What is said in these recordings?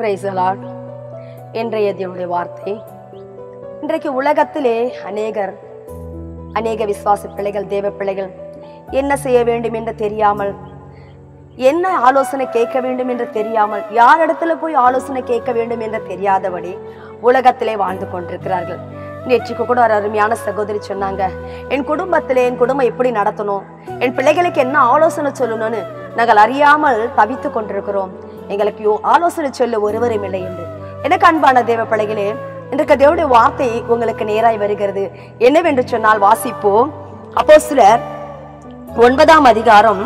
Praise the Lord. இன்றைய தேவனுடைய வார்த்தை இன்றைக்கு உலகத்திலே அநேகர் அநேக விசுவாச பிள்ளைகள் தேவ பிள்ளைகள் என்ன செய்ய வேண்டும் என்று தெரியாமல் என்ன ஆலோசனை கேட்க வேண்டும் என்று தெரியாமல் யாரிடத்துல போய் ஆலோசனை கேட்க வேண்டும் என்று தெரியாதபடி உலகத்திலே வாழ்ந்து கொண்டிருக்கிறார்கள் நேற்றுக்கு கூட ஒரு அருமையான சகோதரி சொன்னாங்க என் குடும்பத்திலே என் குடும்பம் எப்படி நடத்தணும் என் பிள்ளைகளுக்கு என்ன ஆலோசனை சொல்லணும்னு நாங்கள் அறியாமல் தவித்து கொண்டிருக்கிறோம் எங்களுக்கு யோ- ஆலோசனை சொல்ல ஒருவரும் இல்லை என்று எனக்கு அன்பான தேவ பிள்ளைகளே இன்றைக்கு தேவனுடைய வார்த்தை உங்களுக்கு நேராய் வருகிறது என்னவென்று சொன்னால் வாசிப்போம் அப்போ சிலர் ஒன்பதாம் அதிகாரம்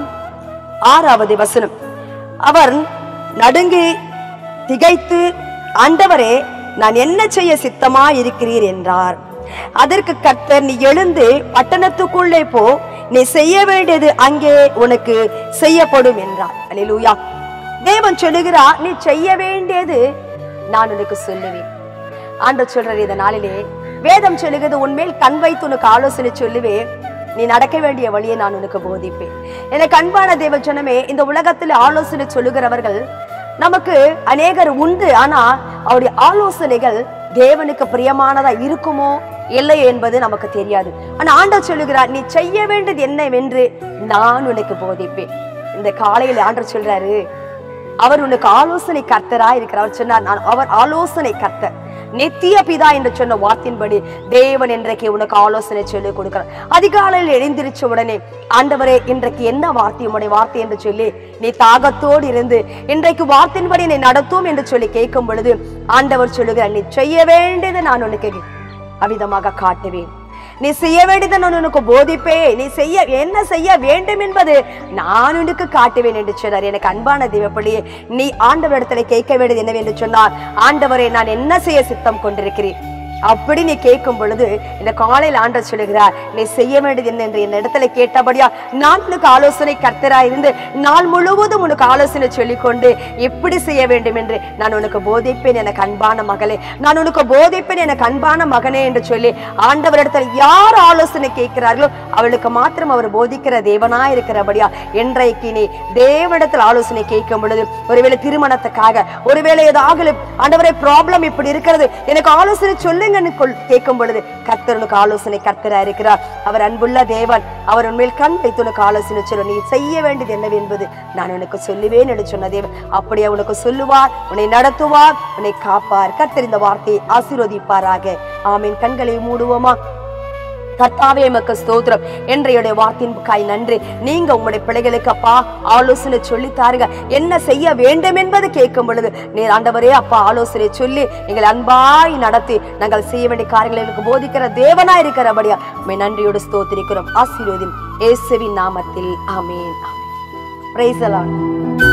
ஆறாவது வசனம் அவர் நடுங்கி திகைத்து ஆண்டவரே நான் என்ன செய்ய சித்தமா இருக்கிறீர் என்றார் அதற்கு கர்த்தர் நீ எழுந்து பட்டணத்துக்குள்ளே போ நீ செய்ய வேண்டியது அங்கே உனக்கு செய்யப்படும் என்றார் அல்லேலூயா தேவன் சொல்லுகிறார் நீ செய்ய வேண்டியது நான் உனக்கு சொல்லுவேன் ஆண்டு சொல்றார் இந்த நாளிலே வேதம் சொல்லுகிறது உன்மேல் கண் வைத்து உனக்கு ஆலோசனை சொல்லுவேன் நீ நடக்க வேண்டிய வழியை நான் உனக்கு போதிப்பேன் எனக்கு அன்பான தேவ ஜனமே இந்த உலகத்தில் ஆலோசனை சொல்லுகிறவர்கள் நமக்கு அநேகர் உண்டு ஆனா அவருடைய ஆலோசனைகள் தேவனுக்கு பிரியமானதா இருக்குமோ இல்லை என்பது நமக்கு தெரியாது ஆனா ஆண்டவர் சொல்லுகிறார் நீ செய்ய வேண்டியது என்னவென்று நான் உனக்கு போதிப்பேன் இந்த காலையில ஆண்டவர் சொல்றாரு அவர் உனக்கு ஆலோசனை கர்த்தரா இருக்கிறார் அவர் சொன்னார் நான் அவர் ஆலோசனை கர்த்தர் நித்திய பிதா என்று சொன்ன வார்த்தையின்படி தேவன் இன்றைக்கு உனக்கு ஆலோசனை சொல்லி கொடுக்கிறார் அதிகாலையில் எழுந்திருச்ச உடனே ஆண்டவரே இன்றைக்கு என்ன வார்த்தை உம்முடைய வார்த்தை என்று சொல்லி நீ தாகத்தோடு இருந்து இன்றைக்கு வார்த்தையின்படி நீ நடத்தும் என்று சொல்லி கேட்கும் பொழுது ஆண்டவர் சொல்லுகிறார் நீ செய்ய வேண்டியது நான் உனக்கு அவிதமாக காட்டுவேன் நீ செய்ய வேண்டியதை நான் உனக்கு போதிப்பேன் நீ செய்ய என்ன செய்ய வேண்டும் என்பது நான் உனக்கு காட்டுவேன் என்று சொன்னார் எனக்கு அன்பான தேவப்பள்ளியே நீ ஆண்டவரிடத்துல கேட்க வேண்டியது என்னவென்று சொன்னார் ஆண்டவரே நான் என்ன செய்ய சித்தம் கொண்டிருக்கிறேன் அப்படி நீ கேட்கும் பொழுது இந்த காலையில் ஆண்டவர் சொல்லுகிறார் நீ செய்ய வேண்டியது என்ன என்று என் இடத்துல கேட்டபடியா நான் உனக்கு ஆலோசனை கர்த்தராய் இருந்து நாள் முழுவதும் உனக்கு ஆலோசனை சொல்லிக்கொண்டு எப்படி செய்ய வேண்டும் என்று நான் உனக்கு போதிப்பேன் எனக்கு அன்பான மகளே நான் உனக்கு போதிப்பேன் எனக்கு அன்பான மகனே என்று சொல்லி ஆண்டவரிடத்தில் யார் ஆலோசனை கேட்கிறார்களோ அவளுக்கு மாத்திரம் அவர் போதிக்கிற தேவனா இருக்கிறபடியா இன்றைக்கு நீ தேவனிடத்தில் ஆலோசனை கேட்கும் பொழுது ஒருவேளை திருமணத்துக்காக ஒருவேளை ஏதாவது ஆண்டவரே ப்ராப்ளம் இப்படி இருக்கிறது எனக்கு ஆலோசனை சொல்லுங்கன்னு கொள்- கேட்கும் பொழுது கர்த்தர் உனக்கு ஆலோசனை கர்த்தரா இருக்கிறார் அவர் அன்புள்ள தேவன் அவர் உண்மையில் கண் வைத்து உனக்கு ஆலோசனை சொல்ல நீ செய்ய வேண்டியது என்னவென்பது நான் உனக்கு சொல்லுவேன் என்று சொன்ன தேவன் அப்படியே உனக்கு சொல்லுவார் உன்னை நடத்துவார் உன்னை காப்பார் கர்த்தர் இந்த வார்த்தையை ஆசீர்வதிப்பாராக ஆமீன் கண்களை மூடுவோமா கர்த்தாவே எமக்கு ஸ்தோத்திரம் என்றையுடைய வார்த்தையின் காய் நன்றி நீங்க உங்களுடைய பிள்ளைகளுக்கு அப்பா ஆலோசனை சொல்லி தாருங்க என்ன செய்ய வேண்டும் என்பது கேட்கும் பொழுது நீர் ஆண்டவரே அப்பா ஆலோசனை சொல்லி எங்களை அன்பாய் நடத்தி நாங்கள் செய்ய வேண்டிய காரியங்களை எனக்கு போதிக்கிற தேவனா இருக்கிறபடியா உம்மை நன்றியோடு ஸ்தோத்திரிக்கிறோம் ஆசீர்வதின் இயேசுவின் நாமத்தில் ஆமென் ஆமென் பிரைஸ்